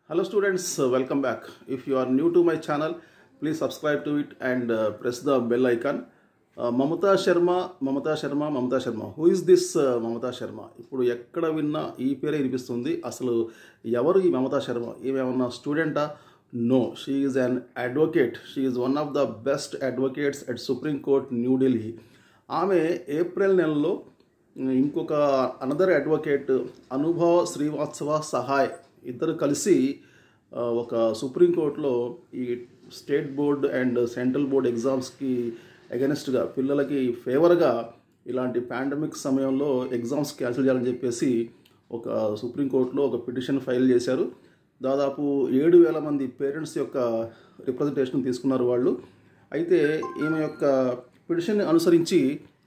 Hello students, uh, welcome back. If you are new to my channel, please subscribe to it and uh, press the bell icon. Uh, Mamata Sharma Mamata Sharma Mamata Sharma who is this Mamata Sharma ఇప్పుడు ఎక్కడ విన్నా ఈ పేరే వినిపిస్తుంది అసలు ఎవరు ఈ మమతా శర్మ ఈమెమన్నా స్టూడెంటా no she is an advocate she is one of the best advocates at supreme court New Delhi ఆమె ఏప్రిల్ నెలలో ఇంకొక అనదర్ అడ్వకేట్ అనుభవ్ శ్రీవాత్సవ సహాయ్ ఇద్దరు కలిసి ఆ, ఒక సుప్రీంకోర్టులో ఈ state board and central board ఎగ్జామ్స్కి అగెనెస్ట్గా పిల్లలకి ఫేవర్గా ఇలాంటి పాండమిక్ సమయంలో ఎగ్జామ్స్ క్యాన్సిల్ చేయాలని చెప్పేసి ఒక సుప్రీంకోర్టులో ఒక పిటిషన్ ఫైల్ చేశారు దాదాపు ఏడు వేల మంది పేరెంట్స్ యొక్క రిప్రజెంటేషన్ తీసుకున్నారు వాళ్ళు అయితే ఈమె యొక్క పిటిషన్ అనుసరించి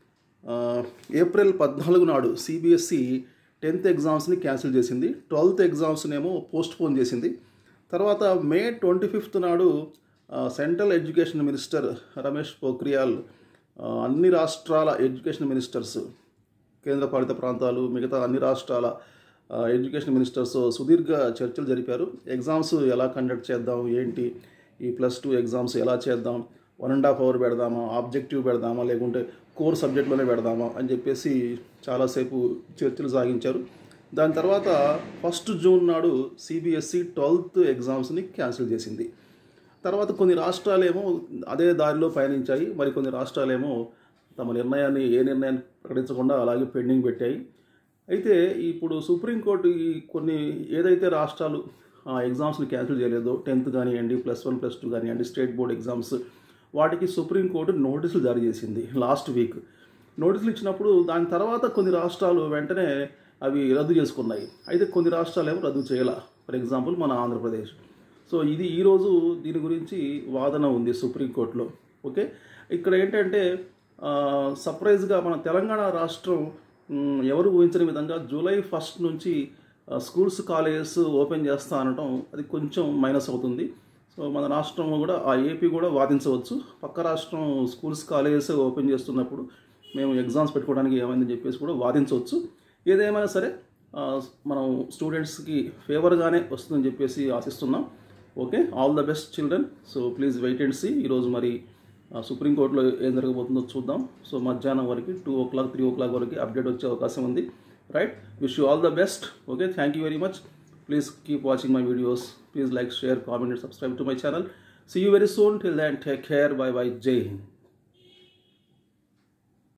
ఆ, ఏప్రిల్ పద్నాలుగు నాడు సిబిఎస్ఈ టెన్త్ ఎగ్జామ్స్ని క్యాన్సిల్ చేసింది ట్వెల్త్ ఎగ్జామ్స్నేమో పోస్ట్ పోన్ చేసింది తర్వాత మే ట్వంటీ ఫిఫ్త్ నాడు ఆ, central education minister Ramesh Pokhriyal ఆ, అన్ని రాష్ట్రాల ఎడ్యుకేషన్ మినిస్టర్స్ కేంద్రపాలిత ప్రాంతాలు మిగతా అన్ని రాష్ట్రాల ఆ, ఎడ్యుకేషన్ మినిస్టర్స్ సుదీర్ఘ చర్చలు జరిపారు ఎగ్జామ్స్ ఎలా కండక్ట్ చేద్దాం ఏంటి ఈ ప్లస్ టూ ఎగ్జామ్స్ ఎలా చేద్దాం వన్ అండ్ హాఫ్ అవర్ పెడదామా ఆబ్జెక్టివ్ పెడదామా లేకుంటే కోర్ సబ్జెక్ట్లోనే పెడదామా అని చెప్పేసి చాలాసేపు చర్చలు సాగించారు దాని తర్వాత ఫస్ట్ జూన్ నాడు సిబిఎస్ఈ ట్వెల్త్ ఎగ్జామ్స్ని క్యాన్సిల్ చేసింది తర్వాత కొన్ని రాష్ట్రాలేమో అదే దారిలో పయనించాయి మరి కొన్ని రాష్ట్రాలేమో తమ నిర్ణయాన్ని ఏ నిర్ణయాన్ని ప్రకటించకుండా అలాగే పెండింగ్ పెట్టాయి అయితే ఇప్పుడు సుప్రీంకోర్టు ఈ కొన్ని ఏదైతే రాష్ట్రాలు ఆ ఎగ్జామ్స్ని క్యాన్సిల్ చేయలేదో టెన్త్ కానివ్వండి ప్లస్ వన్ ప్లస్ టూ కానివ్వండి స్టేట్ బోర్డ్ ఎగ్జామ్స్ వాటికి సుప్రీంకోర్టు నోటీసులు జారీ చేసింది లాస్ట్ వీక్ నోటీసులు ఇచ్చినప్పుడు దాని తర్వాత కొన్ని రాష్ట్రాలు వెంటనే అవి రద్దు చేసుకున్నాయి అయితే కొన్ని రాష్ట్రాలు ఏమో రద్దు చేయాల ఫర్ ఎగ్జాంపుల్ మన ఆంధ్రప్రదేశ్ సో ఇది ఈరోజు దీని గురించి వాదన ఉంది సుప్రీంకోర్టులో ఓకే ఇక్కడ ఏంటంటే ఆ, సర్ప్రైజ్గా మన తెలంగాణ రాష్ట్రం మ్, ఎవరు ఊహించని విధంగా జూలై ఫస్ట్ నుంచి ఆ, స్కూల్స్ కాలేజెస్ ఓపెన్ చేస్తా అనటం అది కొంచెం మైనస్ అవుతుంది సో మన రాష్ట్రం కూడా ఆ ఏపీ కూడా వాదించవచ్చు పక్క రాష్ట్రం స్కూల్స్ కాలేజెస్ ఓపెన్ చేస్తున్నప్పుడు మేము ఎగ్జామ్స్ పెట్టుకోవడానికి ఏమైందని చెప్పేసి కూడా వాదించవచ్చు ఏదేమైనా సరే ఆ, మనం స్టూడెంట్స్కి ఫేవర్గానే వస్తుందని చెప్పేసి ఆశిస్తున్నాం okay all the best children so please wait and see ఈరోజు మరి ఆ, సుప్రీంకోర్టులో ఏం జరగబోతుందో చూద్దాం సో మధ్యాహ్నం వరకు two o'clock three o'clock వరకు అప్డేట్ వచ్చే అవకాశం ఉంది right wish you all the best okay thank you very much please keep watching my videos please like share comment and subscribe to my channel see you very soon till then take care bye bye Jai Hind